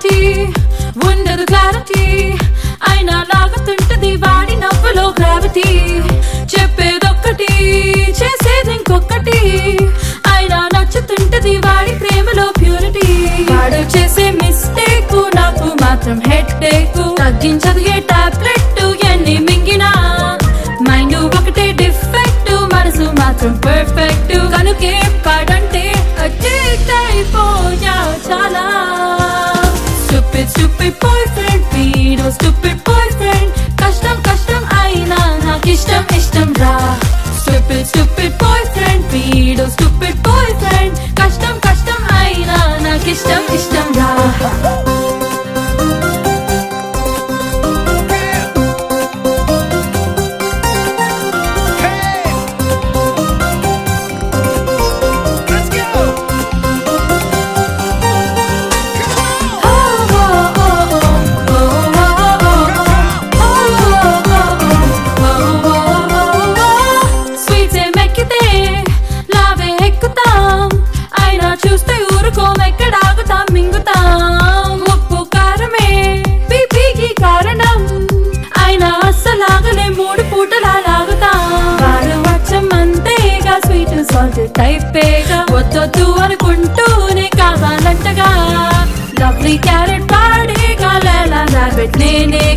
Clarity ఉండదు clarity అయినా లాగుతుంటది వాడి నవ్వులో గ్రావిటీ చెప్పేదొక్కటి చేసేది ఇంకొకటి అయినా నచ్చుతుంటది వాడి ప్రేమలో ప్యూరిటీ వాడు చేసే మిస్టేక్ నాకు మాత్రం హెడ్ టేక్ తగ్గించదు ఏ టాబ్లెట్ ఎన్ని మింగినా మైండ్ ఒకటే డిఫెక్ట్ మనసు మాత్రం పర్ఫెక్ట్ కనుకే పడంటే అడిక్ట్ అయిపోయా చాలా స్టూపిడ్ స్టూపిడ్ బాయ్ ఫ్రెండ్ వీడో స్టూపిడ్ బాయ్ ఫ్రెండ్ కష్టం కష్టం అయినా నాకు ఇష్టం ఇష్టం రా స్టూపిడ్ స్టూపిడ్ బాయ్ ఫ్రెండ్ వీడో స్టూపిడ్ బాయ్ ఫ్రెండ్ కష్టం కష్టం అయినా నాకు ఇష్టం ఇష్టం రా Let's go. స్వీట్స్ ఎక్కితే లావే ఎక్కుతాం అయినా చూస్తే ఊరుకోం ఎక్కడాగుతాం మింగుతాం ఉప్పు కారమే బీపీకి కారణం అయినా అస్సలాగలే మూడు పూటలా లాగుతాం వాడు వచ్చం అంతేగా స్వీట్ సాల్ట్ టైపేగా వద్దొద్దు అనుకుంటూనే కావాలంటగా లవ్లీ క్యారెట్ పాడేగా లేలా రాబెట్ నేనే